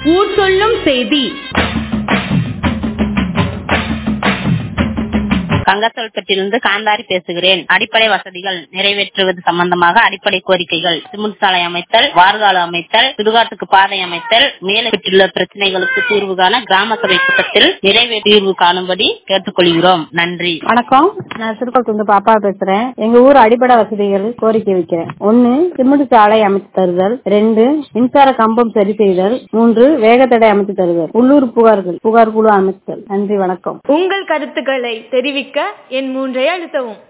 ஊர் சொல்லும் செய்தி கங்கத்தோல்பட்டிலிருந்து காந்தாரி பேசுகிறேன் அடிப்படை வசதிகள் நிறைவேற்றுவது சம்பந்தமாக அடிப்படை கோரிக்கைகள் சிமெண்ட் சாலை அமைத்தல் வார்கால அமைத்தல் சுடுகாட்டுக்கு பாதை அமைத்தல் மேலே பெற்றுள்ள பிரச்சனைகளுக்கு தீர்வு காண கிராம சபை கூட்டத்தில் நிறைவே தீர்வு காணும்படி கேட்டுக்கொள்கிறோம் நன்றி வணக்கம் நான் திருப்பத்தூர் பாப்பா பேசுறேன் எங்க ஊர் அடிப்படை வசதிகள் கோரிக்கை வைக்கிறேன் ஒன்னு சிமெண்ட் சாலை அமைத்து தருதல் ரெண்டு மின்சார கம்பம் சரி செய்தல் மூன்று வேகத்தடை அமைத்து தருதல் உள்ளூர் புகார்கள் புகார் குழு அமைத்தல் நன்றி வணக்கம் உங்கள் கருத்துக்களை தெரிவிக்க என் மூன்றை அழுத்தவும்